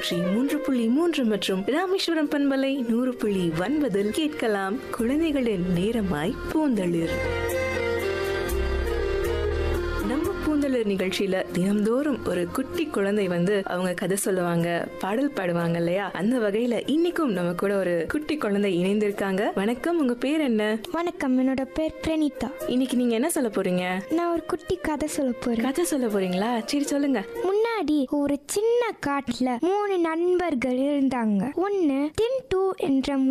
நூற்றி மூன்று புள்ளி மூன்று மற்றும் ராமேஸ்வரம் பண்பலை நூறு புள்ளி ஒன்பதில் கேட்கலாம் குழந்தைகளின் நேரமாய் பூந்தளிர் நம்ம பூந்தளிர் நிகழ்ச்சியில தினம்தோறும் ஒரு குட்டி குழந்தை வந்து அவங்க கதை சொல்லுவாங்க பாடல் பாடுவாங்க இல்லையா அந்த வகையில இன்னைக்கும் நம்ம கூட ஒரு குட்டி குழந்தை இணைந்திருக்காங்க வணக்கம் உங்க பேர் என்ன வணக்கம் என்னோட பேர் பிரணீதா இன்னைக்கு நீங்க என்ன சொல்ல போறீங்க நான் ஒரு குட்டி கதை சொல்ல போறேன் கதை சொல்ல போறீங்களா சரி சொல்லுங்க முன்னாடி ஒரு சின்ன காட்டுல மூணு நண்பர்கள் இருந்தாங்க ஒன்னு டின்டு என்ற